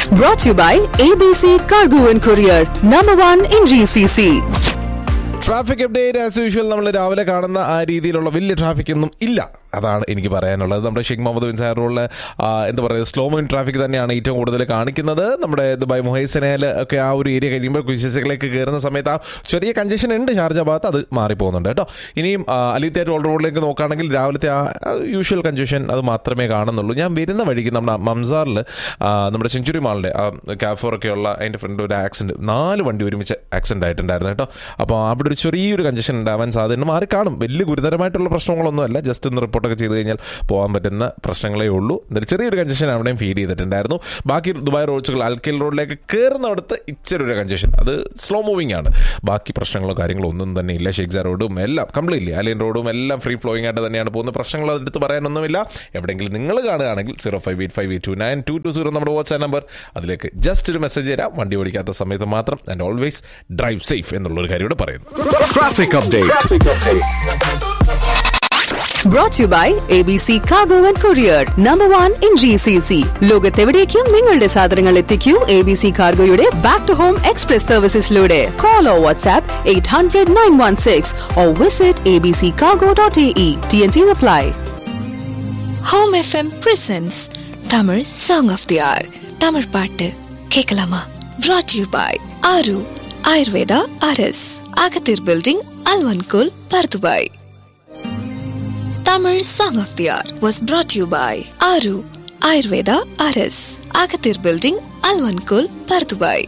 Brought to you by ABC Cargo and Courier, number one in GCC. Traffic update as usual നമ്മൾ രാവിലെ കാണുന്ന ആ രീതിയിലുള്ള വലിയ ട്രാഫിക് ഒന്നും ഇല്ല അതാണ് എനിക്ക് പറയാനുള്ളത് നമ്മുടെ ഷെയ്ഖ് മുഹമ്മദ് ബിൻ സാർ റോഡിൽ എന്താ പറയുക സ്ലോ മൂവിങ് ട്രാഫിക് തന്നെയാണ് ഏറ്റവും കൂടുതൽ കാണിക്കുന്നത് നമ്മുടെ ദുബായ് മുഹൈസനയിൽ ഒക്കെ ആ ഒരു ഏരിയ കഴിയുമ്പോൾ കുശിസകളിലേക്ക് കയറുന്ന സമയത്ത് ആ ചെറിയ കഞ്ചഷൻ ഉണ്ട് ഷാർജ ഭാഗത്ത് അത് മാറിപ്പോകുന്നുണ്ട് കേട്ടോ ഇനിയും ആ, അലിത്തേറ്റ് റോഡ് റോഡിലേക്ക് നോക്കുകയാണെങ്കിൽ രാവിലത്തെ ആ യൂഷ്വൽ കഞ്ചഷൻ അത് മാത്രമേ കാണുന്നുള്ളൂ ഞാൻ വരുന്ന വഴിക്ക് നമ്മുടെ മംസാറിൽ നമ്മുടെ സെഞ്ചുറി മാളിൻ്റെ ആ കാഫോറൊക്കെയുള്ള അതിൻ്റെ ഫ്രണ്ട് ഒരു ആക്സിഡൻറ്റ് നാല് വണ്ടി ഒരുമിച്ച് ആക്സിഡൻ്റ് ആയിട്ടുണ്ടായിരുന്നു കേട്ടോ അപ്പോൾ അവിടെ ഒരു ചെറിയൊരു കഞ്ചഷൻ ഉണ്ടാവാൻ സാധ്യത മാറി കാണും വലിയ ഗുരുതരമായിട്ടുള്ള പ്രശ്നങ്ങളൊന്നുമല്ല ജസ്റ്റ് ഒന്ന് റിപ്പോർട്ടൊക്കെ ചെയ്ത് കഴിഞ്ഞാൽ പോകാൻ പറ്റുന്ന പ്രശ്നങ്ങളേ ഉള്ളൂ എന്തായാലും ചെറിയൊരു കഞ്ചഷൻ അവിടെയും ഫീൽ ചെയ്തിട്ടുണ്ടായിരുന്നു ബാക്കി ദുബായ് റോഡ്സുകൾ അൽക്കൽ റോഡിലേക്ക് കയറുന്നിടത്ത് ഇച്ചിരി ഒരു കഞ്ചഷൻ അത് സ്ലോ മൂവിങ് ആണ് ബാക്കി പ്രശ്നങ്ങളോ കാര്യങ്ങളോ ഒന്നും തന്നെ ഇല്ല ഷെയ്ഖ്സ റോഡും എല്ലാം കംപ്ലീറ്റ്ലി അലിയൻ റോഡും എല്ലാം ഫ്രീ ഫ്ലോയിങ് ആയിട്ട് തന്നെയാണ് പോകുന്നത് പ്രശ്നങ്ങൾ അതെടുത്ത് പറയാനൊന്നുമില്ല എവിടെയെങ്കിലും നിങ്ങൾ കാണുകയാണെങ്കിൽ zero five eight five eight two nine two two zero നമ്മുടെ വാട്സ്ആപ്പ് നമ്പർ അതിലേക്ക് ജസ്റ്റ് ഒരു മെസ്സേജ് തരാം വണ്ടി ഓടിക്കാത്ത സമയത്ത് മാത്രം ആൻഡ് ഓൾവേസ് ഡ്രൈവ് സേഫ് എന്നുള്ളൊരു കാര്യം കൂടെ പറയുന്നു Traffic update. Brought to you by ABC Cargo and Courier, number one in GCC. ലോകത്തെവിടേക്കും നിങ്ങളുടെ സാധനങ്ങൾ എത്തിക്കൂ എ ബി സി കാർഗോയുടെ ബാക്ക് ടു ഹോം എക്സ്പ്രസ് സർവീസസിലൂടെ call or WhatsApp eight hundred nine one six or visit A B C cargo dot A E T N C apply home FM presents Tamil song of the hour Tamil பாட்டு கேட்கலாமா brought you by Aaru Ayurveda அரஸ் அகத்தீர் building அல்வன்கோல் Bur Dubai Tamil song of the hour was brought you by Aaru Ayurveda அரஸ் அகத்தீர் building அல்வன்கோல் Bur Dubai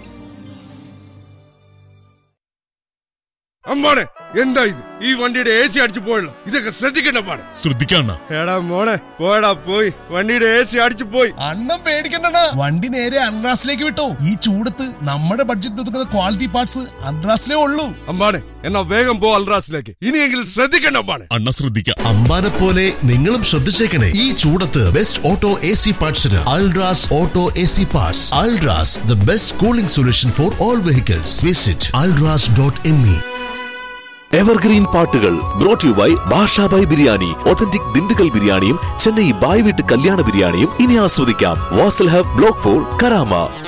അമ്മാണ് എന്താ ഇത് ഈ വണ്ടിയുടെ എ സി അടിച്ചു പോയല്ലോ ഇതൊക്കെ ശ്രദ്ധിക്കണ്ട പാട് ശ്രദ്ധിക്കണ്ട എടാ മോളെ പോയടാ പോയി വണ്ടിയുടെ എ സി അടിച്ചു പോയി അണ്ണം പേടിക്കണ്ടടാ വണ്ടി നേരെ അൺറാസിലേക്ക് വിട്ടോ ഈ ചൂടത്ത് നമ്മുടെ ബഡ്ജറ്റ് ഒതുക്കുന്ന ക്വാളിറ്റി പാർട്സ് അൺറാസിലേ ഉള്ളൂ അമ്മാണ് എന്നാ വേഗം പോ അൽറാസിലേക്ക് ഇനിയെങ്കിലും ശ്രദ്ധിക്കണ്ട അമ്മാണ് അണ്ണ ശ്രദ്ധിക്കാം അമ്പാനെ പോലെ നിങ്ങളും ശ്രദ്ധിച്ചേക്കണേ ഈ ചൂടത്ത് ബെസ്റ്റ് ഓട്ടോ എ സി പാർട്സിന് Ultras auto A C parts Ultras the best cooling solution for all vehicles visit Ultras dot M E evergreen പാട്ടുകൾ brought you by Bashabhai biryani authentic Dindigul ബിരിയാണിയും ചെന്നൈ ബായ് വീട്ട് കല്യാണ ബിരിയാണിയും ഇനി ആസ്വദിക്കാം വാസൽ ഹബ് ബ്ലോക്ക് ഫോർ കരാമ